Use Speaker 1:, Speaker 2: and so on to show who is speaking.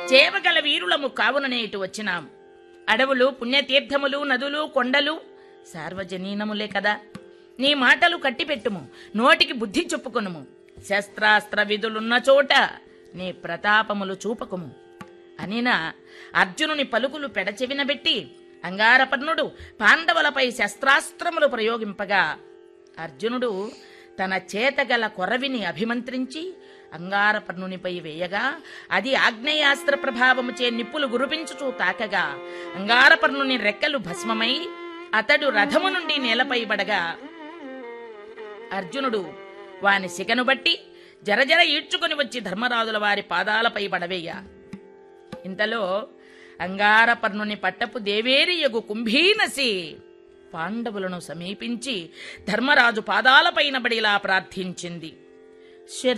Speaker 1: చేవగల వీరులము కావుననే ఇటు వచ్చినాం అడవులు పుణ్యతీర్థములు నదులు కొండలు సార్వజనీనములే కదా నీ మాటలు కట్టిపెట్టుము నోటికి బుద్ధి చెప్పుకొనుము శస్త్రాస్త్ర విధులున్న చోట నీ ప్రతాపములు చూపకుము అనిన అర్జునుని పలుకులు పెడచెవినబెట్టి అంగారపర్ణుడు పాండవులపై శస్త్రాస్త్రములు ప్రయోగింపగా అర్జునుడు తన చేతగల కొరవిని అభిమంత్రించి అంగారపర్ణునిపై వేయగా అది ఆగ్నేయాస్త్ర ప్రభావముచే నిప్పులు గురిపించుచూ తాకగా అంగారపర్ణుని రెక్కలు భస్మమై అతడు రథము నుండి నేలపై పడగా అర్జునుడు వాని శిఖను బట్టి జరజర ఈడ్చుకొని వచ్చి ధర్మరాజుల వారి పాదాలపై పడవేయ ఇంతలో అంగారపర్ణుని పట్టపు దేవేరియగు కుంభీనసి పాండవులను సమీపించి ధర్మరాజు పాదాలపైన బడిలా ప్రార్థించింది